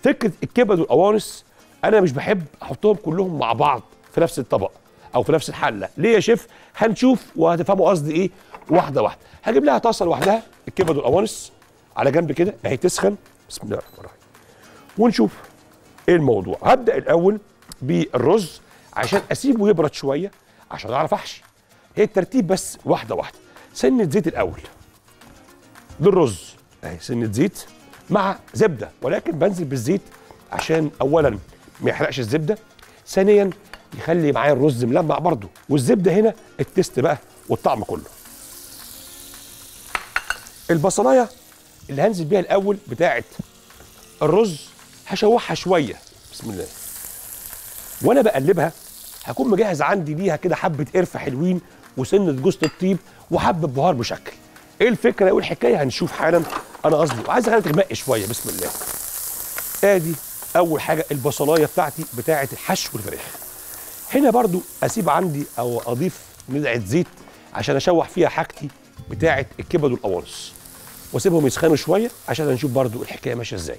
فكره الكبد والقوانص انا مش بحب احطهم كلهم مع بعض في نفس الطبق او في نفس الحله ليه يا شيف هنشوف وهتفهموا قصدي ايه واحده واحده هجيب لها طاسه لوحدها الكبد والقوانص على جنب كده اهي تسخن بسم الله الرحمن الرحيم ونشوف ايه الموضوع هبدا الاول بالرز عشان اسيبه يبرد شويه عشان اعرف احشي هي الترتيب بس واحده واحده سنه زيت الاول للرز اهي سنه زيت مع زبده ولكن بنزل بالزيت عشان اولا ما يحرقش الزبده ثانيا يخلي معايا الرز ملمع برضه والزبده هنا التست بقى والطعم كله البصلايه اللي هنزل بيها الاول بتاعه الرز هشوحها شويه بسم الله وانا بقلبها هكون مجهز عندي ليها كده حبه قرفه حلوين وسنه جوز الطيب وحبه بهار بشكل ايه الفكره وايه الحكايه هنشوف حالا انا قصدي وعايز اخليها تغمق شويه بسم الله ادي اول حاجه البصلايه بتاعتي بتاعه الحشو الفراخ هنا برضو اسيب عندي او اضيف ملعقه زيت عشان اشوح فيها حاجتي بتاعه الكبد والقوانص واسيبهم يسخنوا شويه عشان هنشوف برضو الحكايه ماشيه ازاي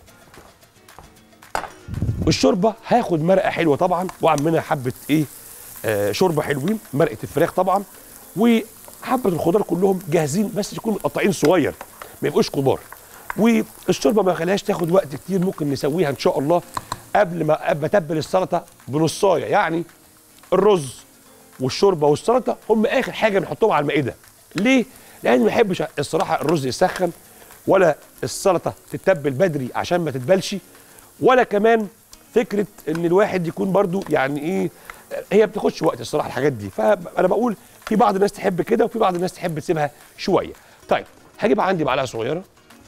الشوربه هاخد مرقه حلوه طبعا واعمل منها حبه ايه آه شوربه حلوين مرقه الفراخ طبعا وحبه الخضار كلهم جاهزين بس يكونوا متقطعين صغير ما يبقوش كبار والشوربه ما خليهاش تاخد وقت كتير ممكن نسويها ان شاء الله قبل ما بتبل السلطه بنصايه يعني الرز والشوربه والسلطه هم اخر حاجه بنحطهم على المائده ليه لان ما بحبش الصراحه الرز يسخن ولا السلطه تتبل بدري عشان ما تتبلش ولا كمان فكره ان الواحد يكون برضو يعني ايه هي بتاخدش وقت الصراحه الحاجات دي فانا بقول في بعض الناس تحب كده وفي بعض الناس تحب تسيبها شويه طيب هجيب عندي معلقه صغيره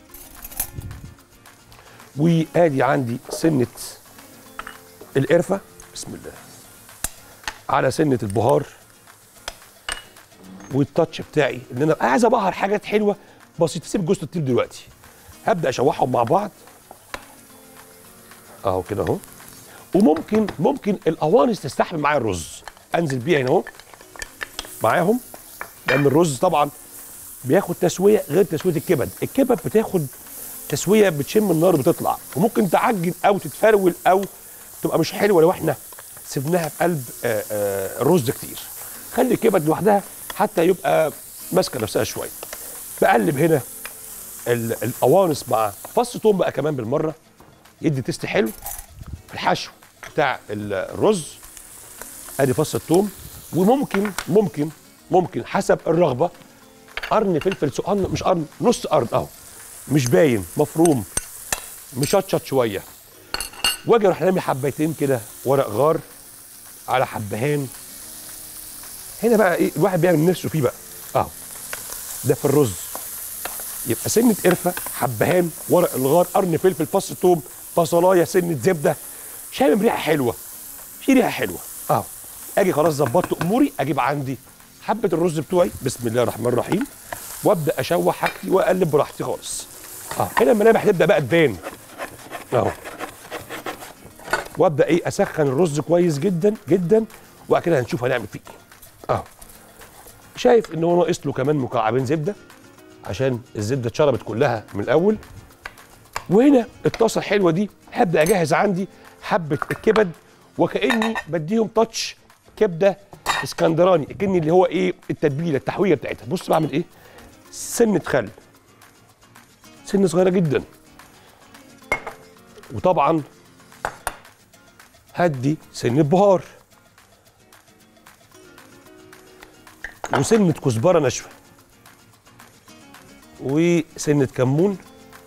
وادي عندي سنه القرفه بسم الله على سنه البهار والتاتش بتاعي ان انا عايز ابهر حاجات حلوه بسيطه سيب جوز الطيب دلوقتي هبدا اشوحهم مع بعض اهو كده اهو وممكن ممكن القوانص تستحمل معايا الرز انزل بيها هنا اهو معاهم لان الرز طبعا بياخد تسويه غير تسويه الكبد الكبد بتاخد تسويه بتشم النار بتطلع وممكن تعجن او تتفرول او تبقى مش حلوه لو احنا سيبناها في قلب آآ آآ الرز كتير خلي الكبد لوحدها حتى يبقى ماسكه نفسها شويه بقلب هنا القوانص مع فص توم بقى كمان بالمره يدي تيست حلو في الحشو بتاع الرز ادي فص الثوم وممكن ممكن ممكن حسب الرغبه قرن فلفل قرن مش قرن نص قرن اهو مش باين مفروم مشطشط شويه واجي اروح رامي حبيتين كده ورق غار على حبهان هنا بقى ايه الواحد بيعمل نفسه فيه بقى اهو ده في الرز يبقى سنه قرفه حبهان ورق الغار قرن فلفل فص ثوم بصلايه سنه زبده شامم ريحه حلوه في ريحه حلوه اهو اجي خلاص ظبطت اموري اجيب عندي حبه الرز بتوعي بسم الله الرحمن الرحيم وابدا اشوح حاجتي واقلب براحتي خالص اه هنا الملامح تبدا بقى تبان اهو وابدا ايه اسخن الرز كويس جدا جدا وبعد كده هنشوف هنعمل فيه ايه اهو شايف ان هو ناقص له كمان مكعبين زبده عشان الزبده اتشربت كلها من الاول وهنا الطاسه الحلوه دي هبدا اجهز عندي حبه الكبد وكاني بديهم تاتش كبده اسكندراني كاني اللي هو ايه التتبيله التحويه بتاعتها بص بعمل ايه سنه خل سنه صغيره جدا وطبعا هدي سنه بهار وسنه كزبره ناشفه وسنه كمون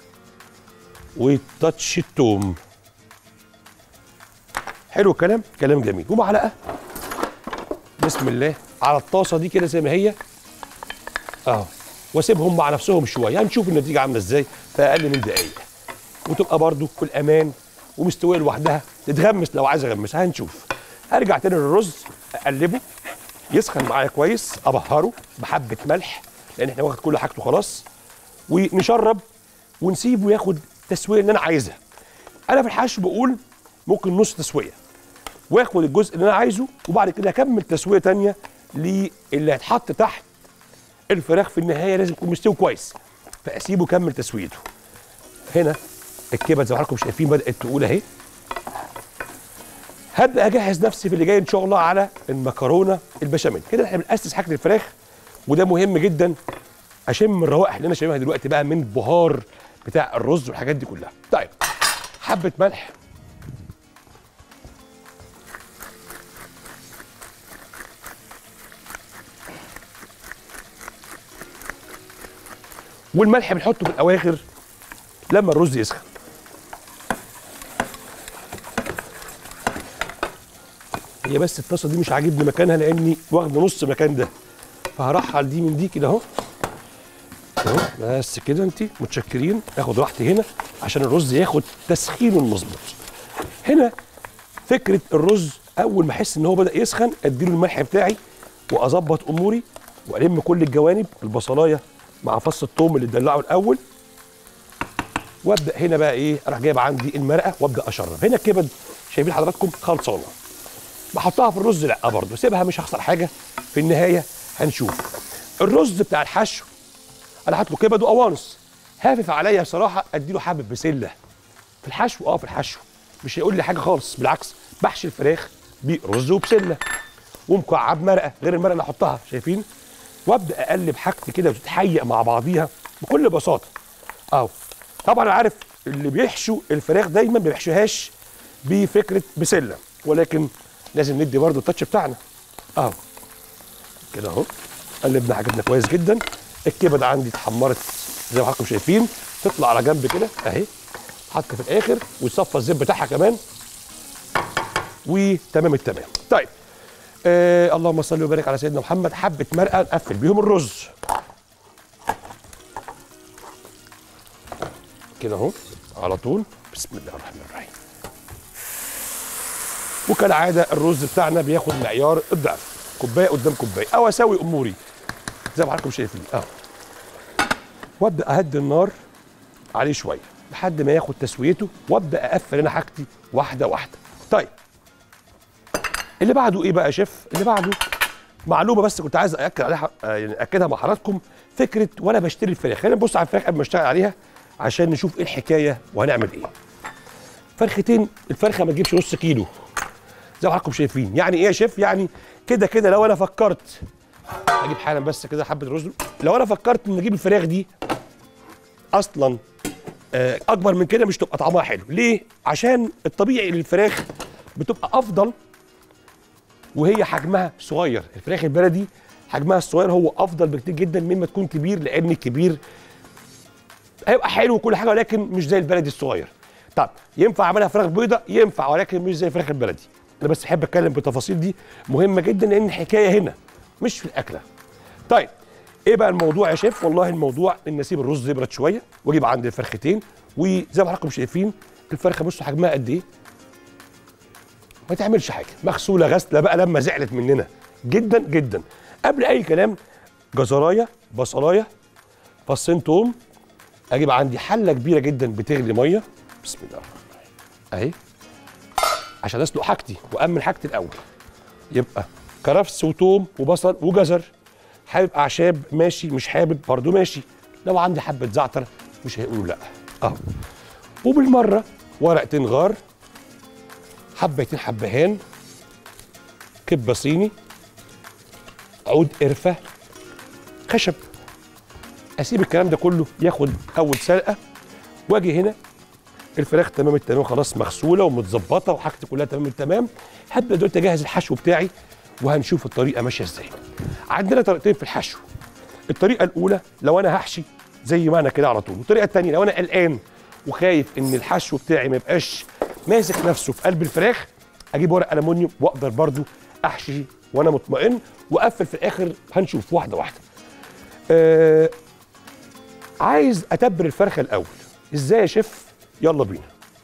وتاتش التوم حلو الكلام كلام جميل ومعلقه بسم الله على الطاسه دي كده زي ما هي اهو واسيبهم مع نفسهم شويه هنشوف النتيجه عامله ازاي في اقل من دقايق وتبقى برده في الامان ومستويه لوحدها تتغمس لو عايز اغمسها هنشوف هرجع تاني للرز اقلبه يسخن معايا كويس ابهره بحبه ملح لان احنا واخد كل حاجته خلاص ونشرب ونسيبه ياخد التسويه اللي انا عايزها انا في الحشو بقول ممكن نص تسويه واخد الجزء اللي انا عايزه وبعد كده اكمل تسويه تانية للي هيتحط تحت الفراخ في النهايه لازم يكون مستوي كويس فاسيبه يكمل تسويته هنا الكبد زي ما حضراتكم شايفين بدات تقول اهي هبدا اجهز نفسي في اللي جاي ان شاء الله على المكرونه البشاميل كده احنا بناسس حاجه الفراخ وده مهم جدا اشم الروائح اللي انا شايفها دلوقتي بقى من بهار بتاع الرز والحاجات دي كلها طيب حبه ملح والملح بنحطه في الاواخر لما الرز يسخن هي بس الطاسه دي مش عاجبني مكانها لاني واخد نص مكان ده فهرحل دي من دي كده اهو اهو بس كده انت متشكرين اخد راحتي هنا عشان الرز ياخد تسخينه المظبوط هنا فكره الرز اول ما احس ان هو بدا يسخن اديله الملح بتاعي واظبط اموري والم كل الجوانب البصلايه مع فص الثوم اللي اتدلعه الاول وابدا هنا بقى ايه اروح جايب عندي المرقه وابدا اشرب هنا الكبد شايفين حضراتكم خلصانه بحطها في الرز لا برضه سيبها مش هيحصل حاجه في النهايه هنشوف الرز بتاع الحشو انا حاطط له كبد وقوانص هافف عليا بصراحه اديله حبه بسله في الحشو اه في الحشو مش هيقول لي حاجه خالص بالعكس بحشي الفراخ برز وبسله ومكعب مرقه غير المرقه اللي احطها شايفين وابدا اقلب حاجتي كده وتتحيق مع بعضيها بكل بساطه اهو طبعا انا عارف اللي بيحشوا الفراخ دايما ما بيحشوهاش بفكره بسله ولكن لازم ندي برضو التاتش بتاعنا اهو كده اهو قلبنا حاجتنا كويس جدا الكبد عندي اتحمرت زي ما حضراتكم شايفين تطلع على جنب كده اهي حط في الاخر ويصفى الزيت بتاعها كمان وتمام التمام طيب آه اللهم صل وبارك على سيدنا محمد حبه مرقه نقفل بيهم الرز كده اهو على طول بسم الله الرحمن الرحيم وكالعاده الرز بتاعنا بياخد معيار الضعف كوبايه قدام كوبايه او اسوي اموري زي ما حضراتكم شايفين اه وابدا اهدي النار عليه شويه لحد ما ياخد تسويته وابدا اقفل انا حاجتي واحده واحده طيب اللي بعده ايه بقى يا شيف اللي بعده معلومه بس كنت عايز ااكد عليها آه، يعني اكدها مع حضراتكم فكره وانا بشتري الفراخ خلينا نبص على الفراخ قبل ما اشتغل عليها عشان نشوف ايه الحكايه وهنعمل ايه فرختين الفرخه ما تجيبش نص كيلو زي ما حضراتكم شايفين يعني ايه يا شيف يعني كده كده لو انا فكرت اجيب حالا بس كده حبه رز لو انا فكرت ان اجيب الفراخ دي اصلا آه، اكبر من كده مش تبقى طعمها حلو ليه عشان الطبيعي للفراخ بتبقى افضل وهي حجمها صغير الفراخ البلدي حجمها الصغير هو افضل بكتير جدا مما تكون كبير لان الكبير هيبقى حلو وكل حاجه ولكن مش زي البلدي الصغير طب ينفع اعملها فراخ بيضه ينفع ولكن مش زي الفراخ البلدي انا بس احب اتكلم بالتفاصيل دي مهمه جدا لان الحكايه هنا مش في الاكله طيب ايه بقى الموضوع يا شيف والله الموضوع ان اسيب الرز يبرد شويه واجيب عند الفرختين وزي ما حضراتكم شايفين الفرخه بصوا حجمها قد ايه ما تعملش حاجه مغسوله غسله بقى لما زعلت مننا جدا جدا قبل اي كلام جزرايه بصلايه فصين توم اجيب عندي حله كبيره جدا بتغلي ميه بسم الله الرحمن الرحيم اهي عشان اسلق حاجتي وامن حاجتي الاول يبقى كرفس وتوم وبصل وجزر حابب اعشاب ماشي مش حابب برضو ماشي لو عندي حبه زعتر مش هيقولوا لا اهو وبالمره ورقتين غار حبتين حبهان كبه صيني عود قرفه خشب اسيب الكلام ده كله ياخد اول سلقه واجي هنا الفراخ تمام التمام خلاص مغسوله ومتظبطه وحاجتي كلها تمام التمام هبدا دلوقتي اجهز الحشو بتاعي وهنشوف الطريقه ماشيه ازاي عندنا طريقتين في الحشو الطريقه الاولى لو انا هحشي زي ما انا كده على طول والطريقه الثانيه لو انا قلقان وخايف ان الحشو بتاعي ما يبقاش ماسك نفسه في قلب الفراخ اجيب ورق المونيوم واقدر برضو احشي وانا مطمئن واقفل في الاخر هنشوف واحده واحده آه عايز اتبل الفرخه الاول ازاي يا شيف يلا بينا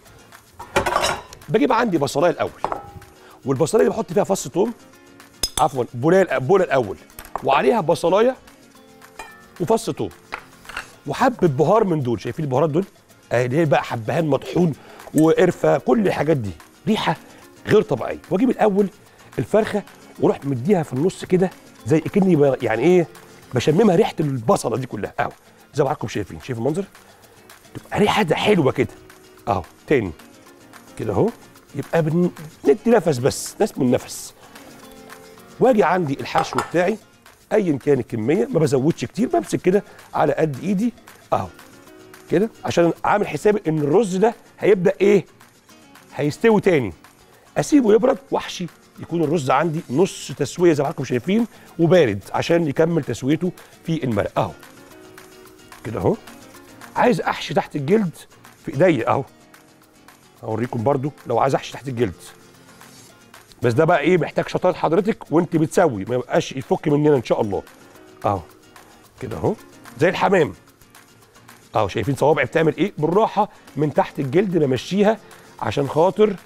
بجيب عندي بصلايه الاول والبصلايه دي بحط فيها فص ثوم عفوا بوله بوله الاول وعليها بصلايه وفص ثوم وحبه بهار من دول شايفين البهارات دول اهي اللي هي بقى حبهان مطحون وقرفه كل الحاجات دي ريحه غير طبيعيه واجيب الاول الفرخه واروح مديها في النص كده زي كاني ب- يعني ايه بشممها ريحه البصله دي كلها اهو زي ما حضراتكم شايفين شايف المنظر تبقى ريحه حلوه كده اهو تاني كده اهو يبقى بن- ندي نفس بس ناس من نفس واجي عندي الحشو بتاعي ايا كان الكميه ما بزودش كتير بمسك كده على قد ايدي اهو كده عشان عامل حسابي ان الرز ده هيبدا ايه هيستوي تاني اسيبه يبرد واحشي يكون الرز عندي نص تسويه زي ما حضراتكم شايفين وبارد عشان يكمل تسويته في المرق اهو كده اهو عايز احشي تحت الجلد في ايديا اهو اوريكم برضو لو عايز احشي تحت الجلد بس ده بقى ايه محتاج شطاره حضرتك وانت بتسوي ما يبقاش يفك مننا ان شاء الله اهو كده اهو زي الحمام اهو شايفين صوابعي بتعمل ايه بالراحه من تحت الجلد بمشيها عشان خاطر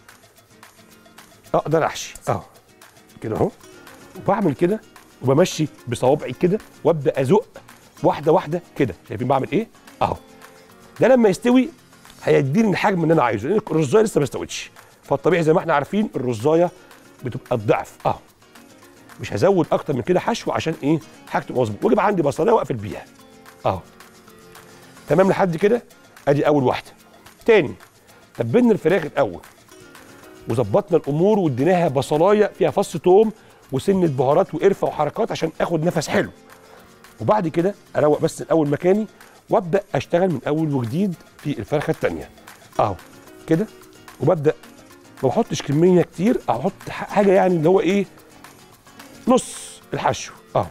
اقدر احشي اهو كده اهو وبعمل كده وبمشي بصوابعي كده وابدا ازق واحده واحده كده شايفين بعمل ايه اهو ده لما يستوي هيديني الحجم اللي انا عايزه لان الرزايه لسه ما استوتش فالطبيعي زي ما احنا عارفين الرزايه بتبقى الضعف اهو مش هزود اكتر من كده حشو عشان ايه حاجته مظبوط واجيب عندي بصلايه واقفل بيها اهو تمام لحد كده ادي اول واحده تاني تبلنا الفراخ الاول وظبطنا الامور واديناها بصلايه فيها فص توم وسنه بهارات وقرفه وحركات عشان اخد نفس حلو وبعد كده اروق بس الاول مكاني وابدا اشتغل من اول وجديد في الفرخه الثانيه اهو كده وببدا ما بحطش كميه كتير احط ح- حاجه يعني اللي هو ايه نص الحشو اهو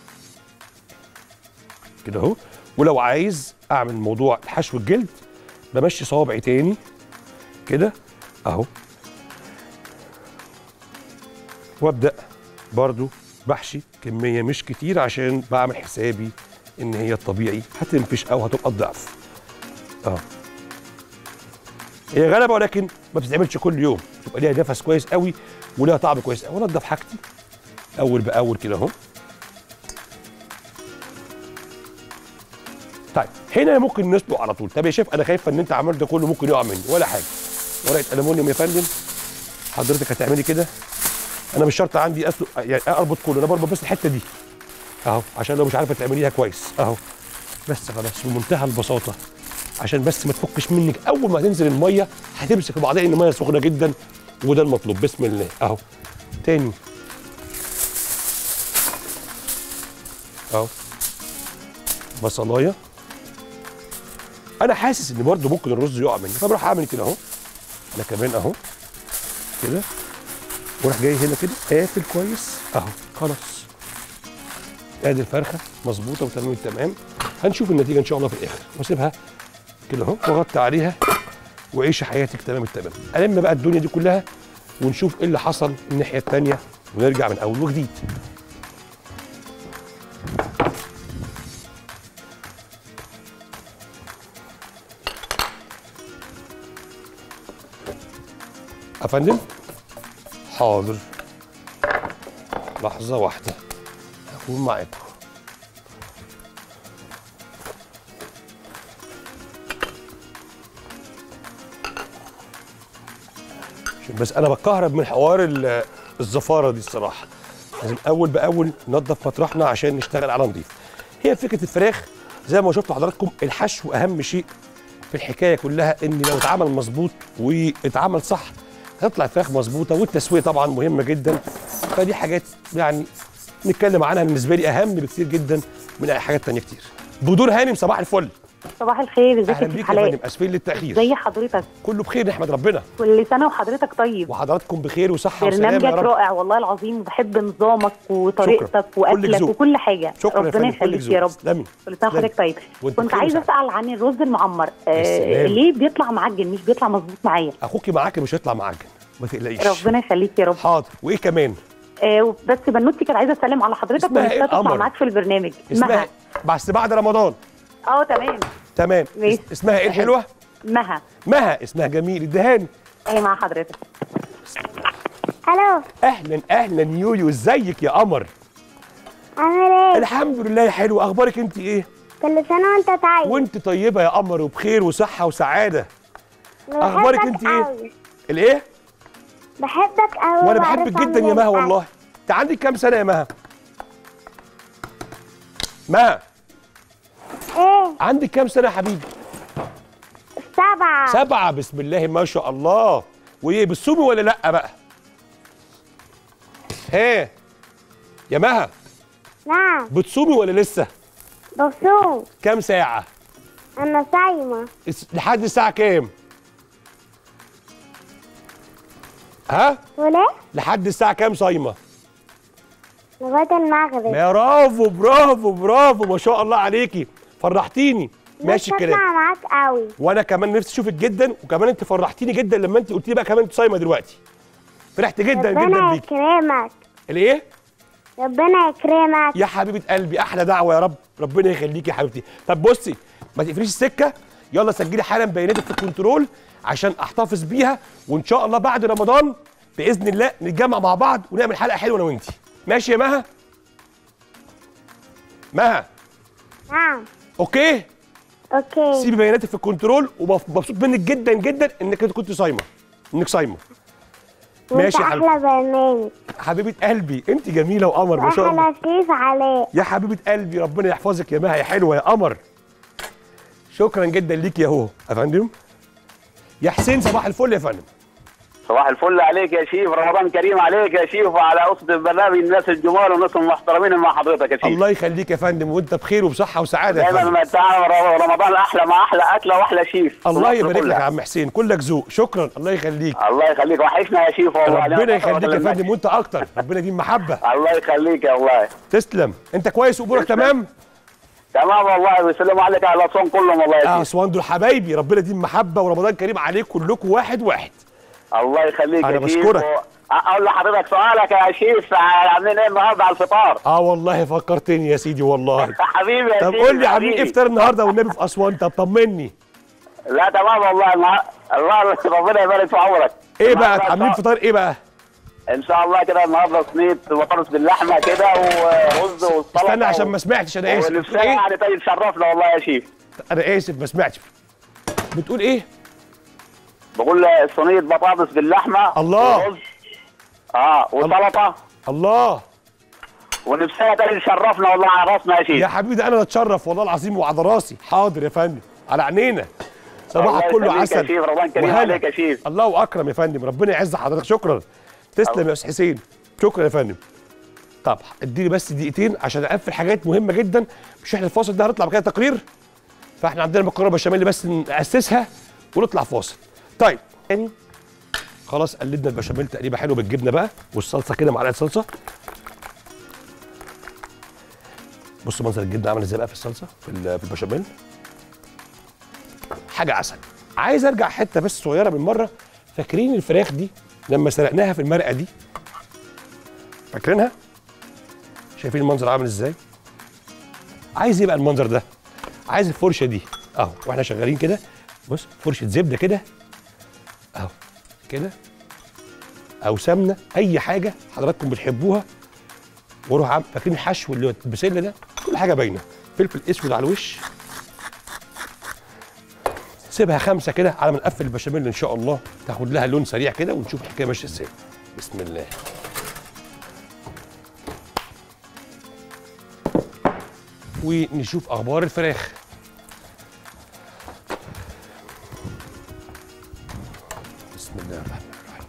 كده اهو ولو عايز اعمل موضوع حشو الجلد بمشي صوابعي تاني كده اهو وابدا برضو بحشي كميه مش كتير عشان بعمل حسابي ان هي الطبيعي هتنفش او هتبقى الضعف اه هي غلبه ولكن ما بتتعملش كل يوم تبقى ليها نفس كويس قوي وليها طعم كويس قوي انضف حاجتي اول باول كده اهو طيب هنا ممكن نسلق على طول طب يا شيف انا خايفه ان انت عملت ده كله ممكن يقع مني ولا حاجه ورقه الومنيوم يا فندم حضرتك هتعملي كده انا مش شرط عندي اسلق يعني اربط كله انا بربط بس الحته دي اهو عشان لو مش عارفه تعمليها كويس اهو بس خلاص بمنتهى البساطه عشان بس ما تفكش منك اول ما تنزل الميه هتمسك في بعضها ان الميه سخنه جدا وده المطلوب بسم الله اهو تاني اهو بصلايه انا حاسس ان برضو ممكن الرز يقع مني فبروح اعمل كده اهو انا كمان اهو كده وراح جاي هنا كده قافل كويس اهو خلاص ادي الفرخه مظبوطه وتمام التمام هنشوف النتيجه ان شاء الله في الاخر واسيبها كده اهو واغطي عليها وعيش حياتك تمام التمام الم بقى الدنيا دي كلها ونشوف ايه اللي حصل الناحيه الثانيه ونرجع من اول وجديد افندم حاضر لحظه واحده هكون معاكم عشان بس انا بتكهرب من حوار ال- الزفاره دي الصراحه لازم اول باول ننظف مطرحنا عشان نشتغل على نظيف هي فكره الفراخ زي ما شفتوا حضراتكم الحشو اهم شيء في الحكايه كلها ان لو اتعمل مظبوط واتعمل صح هتطلع الفراخ مظبوطه والتسويه طبعا مهمه جدا فدي حاجات يعني نتكلم عنها بالنسبه لي اهم بكتير جدا من اي حاجات تانية كتير بدور هانم صباح الفل صباح الخير ازيك اهلا يا بيك شيخ يا فندم حلاق اسفين للتاخير زي حضرتك كله بخير نحمد ربنا كل سنه وحضرتك طيب وحضراتكم بخير وصحه وسلامه برنامجك يا رب رائع والله العظيم وبحب نظامك وطريقتك كلك واكلك ذوق. وكل حاجه شكرا يا ربنا فندم كلك يخليك ذوق يا رب تسلمي كل سنه وحضرتك طيب وانت كنت بخير عايزه وسعادة. اسال عن الرز المعمر آه سلام. ليه بيطلع معجن مش بيطلع مظبوط معايا اخوكي معاك مش هيطلع معجن ما تقلقيش ربنا يخليك يا رب حاضر وايه كمان آه بس بنوتي كانت عايزه اسلم على حضرتك اسمها إيه ونفسها تطلع القمر؟ معاك في البرنامج اسمها مها إيه؟ بس بعد رمضان اه تمام تمام ماشي. اس- اسمها ايه الحلوه مها مها اسمها جميل ادهاني ايه مع حضرتك الو اهلا اهلا يويو ازيك يا قمر عامل ايه الحمد لله يا حلو اخبارك انت ايه كل سنه وانت طيب وانت طيبه يا قمر وبخير وصحه وسعاده أنا أخبارك بحبك أنت إيه؟ أوي. الايه بحبك قوي وانا بحبك جدا يا مها والله انت عندك كام سنه يا مها مها ايه عندك كام سنه يا حبيبي سبعة سبعة بسم الله ما شاء الله وايه بالسومي ولا لا بقى ها يا مها نعم بتصومي ولا لسه بصوم كام ساعة أنا صايمة اس- لحد الساعة كام ها وليه؟ لحد الساعة كام صايمة لغاية المغرب برافو برافو برافو ما شاء الله عليكي فرحتيني ماشي نفسي الكلام أطلع معاك قوي وانا كمان نفسي اشوفك جدا وكمان انت فرحتيني جدا لما انت قلت لي بقى كمان انت صايمه دلوقتي فرحت جدا جدا ربنا بيكي يكرمك الايه ربنا يكرمك يا حبيبه قلبي احلى دعوه يا رب ربنا يخليكي يا حبيبتي طب بصي ما تقفليش السكه يلا سجلي حالا بياناتك في الكنترول عشان احتفظ بيها وان شاء الله بعد رمضان باذن الله نتجمع مع بعض ونعمل حلقه حلوه انا وانتي ماشي يا مها مها نعم اوكي أوكي سيبي بياناتك في الكنترول ومبسوط منك جدا جدا انك انت كنت صايمه انك صايمه وأنت ماشي يا حبيبتي أحلى برنامج حبيبه قلبي انت جميله وقمر ما شاء الله أحلى شيف علاء يا حبيبه قلبي ربنا يحفظك يا مها يا حلوه يا قمر شكرا جدا ليك يا هو يا فندم يا حسين صباح الفل يا فندم صباح الفل عليك يا شيف رمضان كريم عليك يا شيف وعلى أسرة البرنامج الناس الجمال والناس المحترمين مع حضرتك يا شيف الله يخليك يا فندم وانت بخير وبصحه وسعاده يا دايما فندم ما تعمل رمضان احلى مع احلى اكله واحلى شيف الله مصر يبارك لك كلها. يا عم حسين كلك ذوق شكرا الله يخليك الله يخليك وحشنا يا شيف والله ربنا يخليك يا الله فندم وانت اكتر ربنا يديم محبه الله يخليك يا الله تسلم انت كويس وامورك تسلم. تمام تمام والله ويسلموا عليك على الاسوان كلهم والله يا اه شيف اسوان دول حبايبي ربنا يديم محبه ورمضان كريم عليكم كلكم واحد واحد الله يخليك أنا يا شيف بشكرك. و- اقول لحضرتك سؤالك يا شيف عاملين ايه النهارده على الفطار اه والله فكرتني يا سيدي والله حبيبي يا طب شيف قول لي عاملين ايه حبيبي. افطار النهارده والنبي في اسوان طب طمني لا تمام والله النهار- الله ربنا يبارك في عمرك ايه بقى النهاردة عاملين إن شاء- فطار ايه بقى ان شاء الله كده النهارده صينيه بطاطس باللحمه كده ورز وسلطه استنى عشان ما سمعتش انا اسف بتقول ونفسنا ايه يعني تيجي تشرفنا والله يا شيف انا اسف ما سمعتش بتقول ايه بقول صينيه بطاطس باللحمه الله. ورز اه وسلطه الله ونفسنا تيجي تشرفنا والله على راسنا يا يا شيف حبيبي ده انا اتشرف والله العظيم وعلى راسي حاضر يا فندم على عينينا صباحك الله كله يخليك يا عسل شيف، رمضان كريم وهلا. عليك يا شيف. الله اكرم يا فندم ربنا يعز حضرتك شكرا تسلم يا استاذ حسين شكرا يا فندم طب اديني بس دقيقتين عشان اقفل حاجات مهمه جدا مش احنا الفاصل ده هنطلع بكده تقرير فاحنا عندنا مكرونه بشاميل بس ناسسها ونطلع فاصل طيب تاني خلاص قلبنا البشاميل تقريبا حلو بالجبنه بقى والصلصه كده معلقه صلصه بص منظر الجبنه عامل ازاي بقى في الصلصه في ال- في البشاميل حاجه عسل عايز ارجع حته بس صغيره من مره فاكرين الفراخ دي لما سلقناها في المرقه دي فاكرينها شايفين المنظر عامل ازاي عايز ايه بقى المنظر ده عايز الفرشه دي اهو واحنا شغالين كده بص فرشه زبده كده اهو كده او سمنه اي حاجه حضراتكم بتحبوها واروح عامل فاكرين الحشو اللي هو البسله ده كل حاجه باينه فلفل اسود على الوش سيبها خمسه كده على ما نقفل البشاميل ان شاء الله تاخد لها لون سريع كده ونشوف الحكايه ماشيه ازاي بسم الله ونشوف اخبار الفراخ بسم الله الرحمن الرحيم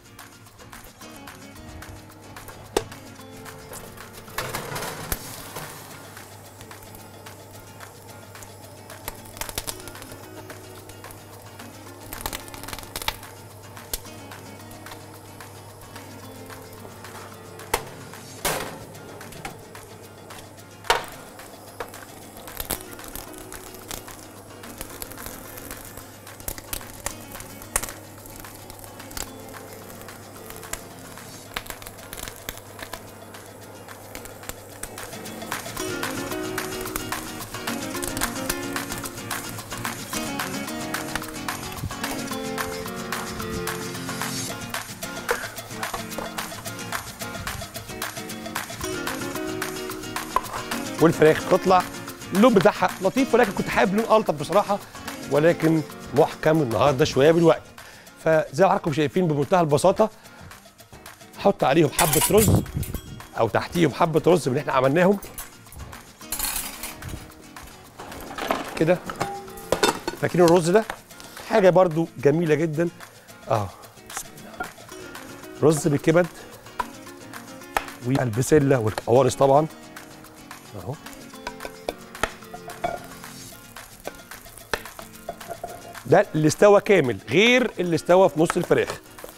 والفراخ تطلع اللون بتاعها لطيف ولكن كنت حابب لون الطف بصراحه ولكن محكم النهارده شويه بالوقت فزي ما حضراتكم شايفين بمنتهى البساطه حط عليهم حبه رز او تحتيهم حبه رز من اللي احنا عملناهم كده فاكرين الرز ده حاجه برضو جميله جدا اه بسم الله رز بالكبد والبسله والقوانص طبعا اهو ده اللي استوى كامل غير اللي استوى في نص الفراخ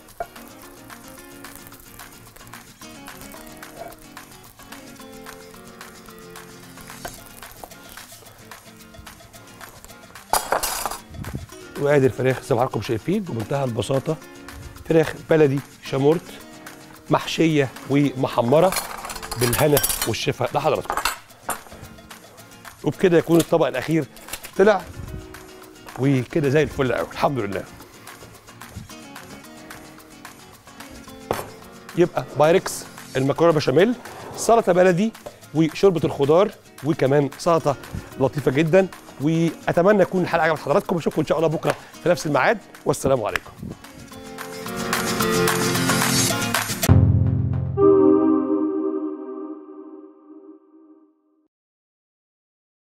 وادي الفراخ زي ما حضراتكم شايفين بمنتهى البساطه فراخ بلدي شامورت محشيه ومحمره بالهنا والشفاء لحضراتكم وبكده يكون الطبق الاخير طلع وكده زي الفل قوي الحمد لله يبقى بايركس المكرونه بشاميل سلطه بلدي وشوربه الخضار وكمان سلطه لطيفه جدا واتمنى تكون الحلقه عجبت حضراتكم اشوفكم ان شاء الله بكره في نفس الميعاد والسلام عليكم